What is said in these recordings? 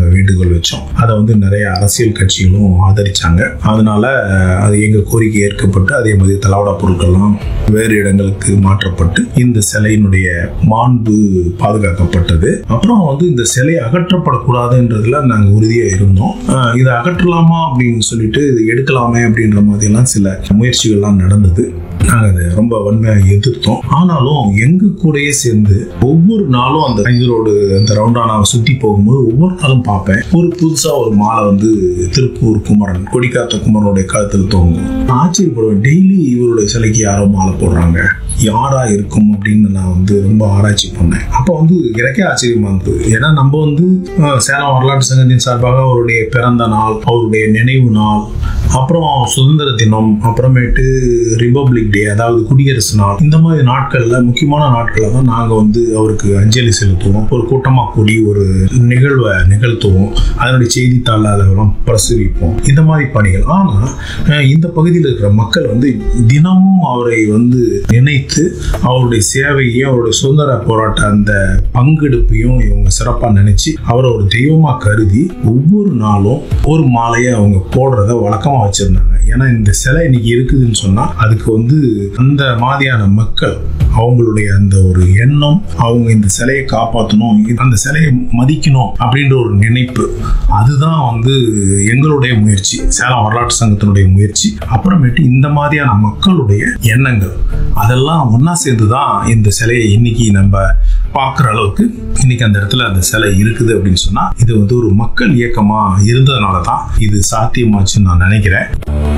நாங்கள் வேண்டுகோள் வச்சோம் அதை வந்து நிறைய அரசியல் கட்சிகளும் ஆதரிச்சாங்க அதனால அஹ், அது எங்கள் கோரிக்கை ஏற்கப்பட்டு அதே மாதிரி தளவாட பொருட்கள்லாம் வேறு இடங்களுக்கு மாற்றப்பட்டு இந்த சிலையினுடைய மாண்பு பாதுகாக்கப்பட்டது அப்புறம் வந்து இந்த சிலை அகற்றப்படக்கூடாதுன்றதுல நாங்கள் உறுதியாக இருந்தோம் அஹ், இதை அகற்றலாமா அப்படின்னு சொல்லிட்டு இது எடுக்கலாமே அப்படின்ற மாதிரிலாம் சில முயற்சிகள்லாம் நடந்தது நாங்கள் அதை ரொம்ப வன்மையாக எதிர்த்தோம் ஆனாலும் எங்க கூடயே சேர்ந்து ஒவ்வொரு நாளும் அந்த ரோடு அந்த ரவுண்டானாவை சுற்றி போகும்போது ஒவ்வொரு நாளும் பார்ப்பேன் ஒரு புதுசாக ஒரு மாலை வந்து திருப்பூர் குமரன் கொடிக்காத்த குமரனுடைய கழுத்தில் தொங்கும் நான் ஆச்சரியப்படுவேன் டெய்லி இவருடைய சிலைக்கு யாரோ மாலை போடுறாங்க யாரா இருக்கும் அப்படின்னு நான் வந்து ரொம்ப ஆராய்ச்சி பண்ணேன் அப்போ வந்து எனக்கே ஆச்சரியமா இருந்தது ஏன்னா நம்ம வந்து அஹ், சேலம் வரலாற்று சங்கத்தின் சார்பாக அவருடைய பிறந்த நாள் அவருடைய நினைவு நாள் அப்புறம் சுதந்திர தினம் அப்புறமேட்டு ரிபப்ளிக் டே அதாவது குடியரசு நாள் இந்த மாதிரி நாட்கள்ல முக்கியமான நாட்கள்ல தான் நாங்க வந்து அவருக்கு அஞ்சலி செலுத்துவோம் ஒரு கூட்டமா கூடி ஒரு நிகழ்வை நிகழ்த்துவோம் அதனுடைய செய்தித்தாள் அதெல்லாம் பிரசுரிப்போம் இந்த மாதிரி பணிகள் ஆனா அஹ், இந்த பகுதியில் இருக்கிற மக்கள் வந்து தினமும் அவரை வந்து நினைத்து அவருடைய சேவையையும் அவருடைய சுதந்திர போராட்ட அந்த பங்கெடுப்பையும் இவங்க சிறப்பா நினைச்சு அவரை ஒரு தெய்வமா கருதி ஒவ்வொரு நாளும் ஒரு மாலையை அவங்க போடுறத வழக்கமா வச்சிருந்தாங்க ஏன்னா இந்த சிலை இன்னைக்கு இருக்குதுன்னு சொன்னா அதுக்கு வந்து அந்த மாதிரியான மக்கள் அவங்களுடைய அந்த ஒரு எண்ணம் அவங்க இந்த சிலையை காப்பாற்றணும் அந்த சிலையை மதிக்கணும் அப்படின்ற ஒரு நினைப்பு அதுதான் வந்து எங்களுடைய முயற்சி சேலம் வரலாற்று சங்கத்தினுடைய முயற்சி அப்புறமேட்டு இந்த மாதிரியான மக்களுடைய எண்ணங்கள் அதெல்லாம் ஒண்ணா சேர்ந்து தான் இந்த சிலையை இன்னைக்கு நம்ம பார்க்குற அளவுக்கு இன்னைக்கு அந்த இடத்துல அந்த சிலை இருக்குது அப்படின்னு சொன்னா இது வந்து ஒரு மக்கள் இயக்கமா இருந்ததுனால தான் இது சாத்தியமாச்சுன்னு நான் நினைக்கிறேன்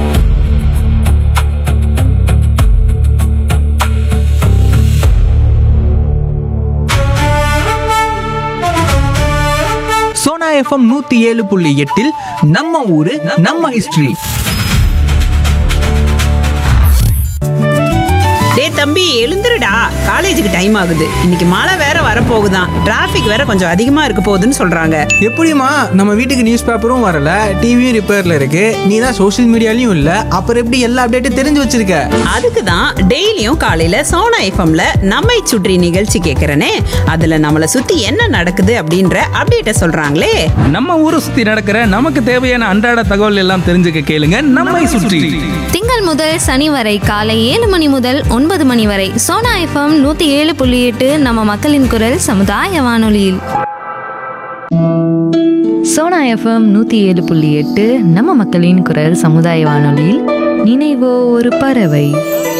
சோனா எஃப்எம் நூத்தி ஏழு புள்ளி எட்டில் நம்ம ஊரு நம்ம ஹிஸ்டரி டேய் தம்பி எழுந்துருடா காலேஜுக்கு டைம் ஆகுது இன்னைக்கு மழை வேற வரப்போகுதாம் டிராஃபிக் வேற கொஞ்சம் அதிகமா இருக்க போகுதுன்னு சொல்றாங்க எப்படிம்மா நம்ம வீட்டுக்கு நியூஸ் பேப்பரும் வரல டிவியும் ரிப்பேர்ல இருக்கு நீ தான் சோஷியல் மீடியாலையும் இல்ல அப்புறம் எப்படி எல்லா அப்டேட்டும் தெரிஞ்சு வச்சிருக்க அதுக்கு தான் டெய்லியும் காலையில சோனா எஃப்எம்ல நம்மை சுற்றி நிகழ்ச்சி கேட்கறனே அதுல நம்மளை சுத்தி என்ன நடக்குது அப்படின்ற அப்டேட்ட சொல்றாங்களே நம்ம ஊரை சுத்தி நடக்கிற நமக்கு தேவையான அன்றாட தகவல் எல்லாம் தெரிஞ்சுக்க கேளுங்க நம்மை சுற்றி திங்கள் முதல் சனி வரை காலை ஏழு மணி முதல் ஒன்பது மணி வரை சோனா எஃப்எம் நூத்தி ஏழு புள்ளி எட்டு நம்ம மக்களின் குரல் சமுதாய வானொலியில் சோனா எஃப்எம் நூற்றி ஏழு புள்ளி எட்டு நம்ம மக்களின் குரல் சமுதாய வானொலியில் நினைவோ ஒரு பறவை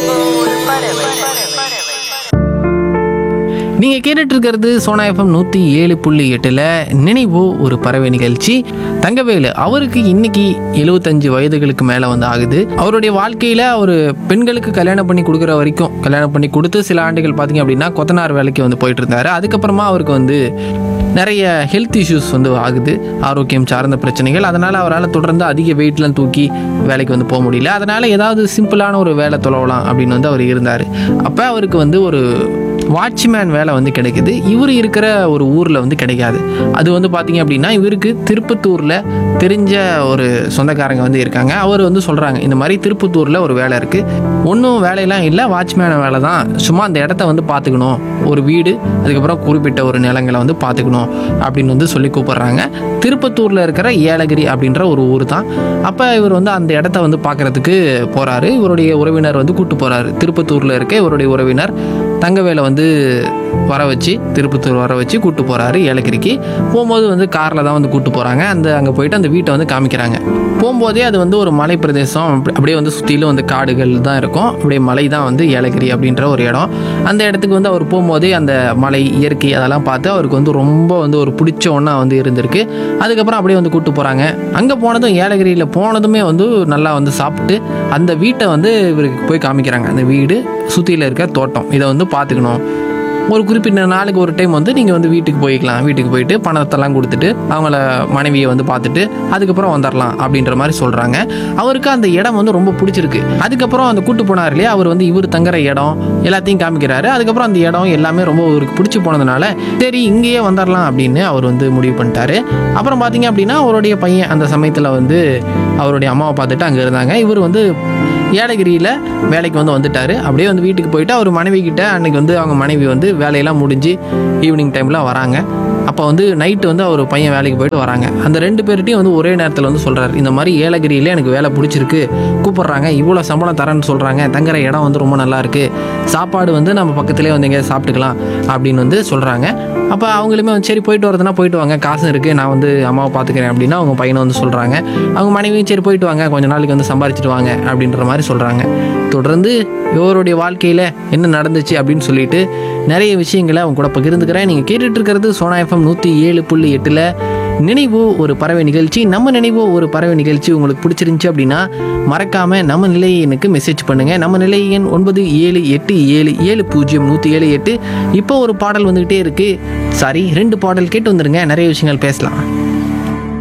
நீங்கள் கேட்டுட்டு இருக்கிறது சோனா எஃப்எம் நூற்றி ஏழு புள்ளி எட்டில் நினைவோ ஒரு பறவை நிகழ்ச்சி தங்கவேலு அவருக்கு இன்னைக்கு எழுபத்தஞ்சு வயதுகளுக்கு மேலே வந்து ஆகுது அவருடைய வாழ்க்கையில் அவர் பெண்களுக்கு கல்யாணம் பண்ணி கொடுக்குற வரைக்கும் கல்யாணம் பண்ணி கொடுத்து சில ஆண்டுகள் பார்த்தீங்க அப்படின்னா கொத்தனார் வேலைக்கு வந்து போயிட்டு இருந்தாரு அதுக்கப்புறமா அவருக்கு வந்து நிறைய ஹெல்த் இஷ்யூஸ் வந்து ஆகுது ஆரோக்கியம் சார்ந்த பிரச்சனைகள் அதனால் அவரால் தொடர்ந்து அதிக வெயிட்லாம் தூக்கி வேலைக்கு வந்து போக முடியல அதனால் ஏதாவது சிம்பிளான ஒரு வேலை தொலைவலாம் அப்படின்னு வந்து அவர் இருந்தார் அப்போ அவருக்கு வந்து ஒரு வாட்ச்மேன் வேலை வந்து கிடைக்குது இவர் இருக்கிற ஒரு ஊரில் வந்து கிடைக்காது அது வந்து பார்த்தீங்க அப்படின்னா இவருக்கு திருப்பத்தூரில் தெரிஞ்ச ஒரு சொந்தக்காரங்க வந்து இருக்காங்க அவர் வந்து சொல்கிறாங்க இந்த மாதிரி திருப்பத்தூரில் ஒரு வேலை இருக்குது ஒன்றும் வேலையெல்லாம் இல்லை வாட்ச்மேன் வேலை தான் சும்மா அந்த இடத்த வந்து பார்த்துக்கணும் ஒரு வீடு அதுக்கப்புறம் குறிப்பிட்ட ஒரு நிலங்களை வந்து பார்த்துக்கணும் அப்படின்னு வந்து சொல்லி கூப்பிடுறாங்க திருப்பத்தூரில் இருக்கிற ஏலகிரி அப்படின்ற ஒரு ஊர் தான் அப்போ இவர் வந்து அந்த இடத்த வந்து பார்க்குறதுக்கு போகிறாரு இவருடைய உறவினர் வந்து கூட்டு போகிறாரு திருப்பத்தூரில் இருக்க இவருடைய உறவினர் தங்கவேலை வந்து வர வச்சு திருப்பத்தூர் வர வச்சு கூட்டு போகிறாரு ஏலகிரிக்கு போகும்போது வந்து காரில் தான் வந்து கூட்டு போகிறாங்க அந்த அங்கே போயிட்டு அந்த வீட்டை வந்து காமிக்கிறாங்க போகும்போதே அது வந்து ஒரு மலை பிரதேசம் அப்படி- அப்படியே வந்து சுற்றிலும் வந்து காடுகள் தான் இருக்கும் அப்படியே மலை தான் வந்து ஏலகிரி அப்படின்ற ஒரு இடம் அந்த இடத்துக்கு வந்து அவர் போகும்போதே அந்த மலை இயற்கை அதெல்லாம் பார்த்து அவருக்கு வந்து ரொம்ப வந்து ஒரு பிடிச்ச ஒன்றா வந்து இருந்திருக்கு அதுக்கப்புறம் அப்படியே வந்து கூட்டு போகிறாங்க அங்கே போனதும் ஏலகிரியில் போனதுமே வந்து நல்லா வந்து சாப்பிட்டு அந்த வீட்டை வந்து இவருக்கு போய் காமிக்கிறாங்க அந்த வீடு சுற்றியில் இருக்க தோட்டம் இதை வந்து பார்த்துக்கணும் ஒரு குறிப்பிட்ட நாளுக்கு ஒரு டைம் வந்து நீங்கள் வந்து வீட்டுக்கு போய்க்கலாம் வீட்டுக்கு போயிட்டு பணத்தெல்லாம் கொடுத்துட்டு அவங்கள மனைவியை வந்து பார்த்துட்டு அதுக்கப்புறம் வந்துடலாம் அப்படின்ற மாதிரி சொல்கிறாங்க அவருக்கு அந்த இடம் வந்து ரொம்ப பிடிச்சிருக்கு அதுக்கப்புறம் அந்த கூட்டு போனார் இல்லையா அவர் வந்து இவர் தங்குற இடம் எல்லாத்தையும் காமிக்கிறாரு அதுக்கப்புறம் அந்த இடம் எல்லாமே ரொம்ப அவருக்கு பிடிச்சி போனதுனால சரி இங்கேயே வந்துடலாம் அப்படின்னு அவர் வந்து முடிவு பண்ணிட்டாரு அப்புறம் பார்த்தீங்க அப்படின்னா அவருடைய பையன் அந்த சமயத்தில் வந்து அவருடைய அம்மாவை பார்த்துட்டு அங்கே இருந்தாங்க இவர் வந்து ஏலகிரியில் வேலைக்கு வந்து வந்துட்டார் அப்படியே வந்து வீட்டுக்கு போயிட்டு அவர் மனைவி கிட்ட அன்னைக்கு வந்து அவங்க மனைவி வந்து வேலையெல்லாம் முடிஞ்சு ஈவினிங் டைமில் வராங்க அப்போ வந்து நைட்டு வந்து அவர் பையன் வேலைக்கு போயிட்டு வராங்க அந்த ரெண்டு பேர்கிட்டையும் வந்து ஒரே நேரத்தில் வந்து சொல்கிறார் இந்த மாதிரி ஏலகிரியில எனக்கு வேலை பிடிச்சிருக்கு கூப்பிட்றாங்க இவ்வளோ சம்பளம் தரேன்னு சொல்கிறாங்க தங்குற இடம் வந்து ரொம்ப நல்லா இருக்கு சாப்பாடு வந்து நம்ம பக்கத்துலேயே வந்து எங்கேயாவது சாப்பிட்டுக்கலாம் அப்படின்னு வந்து சொல்கிறாங்க அப்போ அவங்களுமே வந்து சரி போயிட்டு வரதுனா போயிட்டு வாங்க காசு இருக்குது நான் வந்து அம்மாவை பார்த்துக்கிறேன் அப்படின்னா அவங்க பையனை வந்து சொல்கிறாங்க அவங்க மனைவியும் சரி போயிட்டு வாங்க கொஞ்ச நாளைக்கு வந்து சம்பாரிச்சிட்டு வாங்க அப்படின்ற மாதிரி சொல்கிறாங்க தொடர்ந்து இவருடைய வாழ்க்கையில் என்ன நடந்துச்சு அப்படின்னு சொல்லிட்டு நிறைய விஷயங்களை அவங்க கூட பகிர்ந்துக்கிறேன் நீங்கள் கேட்டுட்டு இருக்கிறது சோனா எஃப்எம் நூற்றி ஏழு புள்ளி எட்டில் நினைவோ ஒரு பறவை நிகழ்ச்சி நம்ம நினைவோ ஒரு பறவை நிகழ்ச்சி உங்களுக்கு பிடிச்சிருந்துச்சி அப்படின்னா மறக்காம நம்ம நிலை எண்ணுக்கு மெசேஜ் பண்ணுங்க நம்ம நிலை எண் ஒன்பது ஏழு எட்டு ஏழு ஏழு பூஜ்ஜியம் நூற்றி ஏழு எட்டு இப்போ ஒரு பாடல் வந்துகிட்டே இருக்கு சாரி ரெண்டு பாடல் கேட்டு வந்துருங்க நிறைய விஷயங்கள் பேசலாம்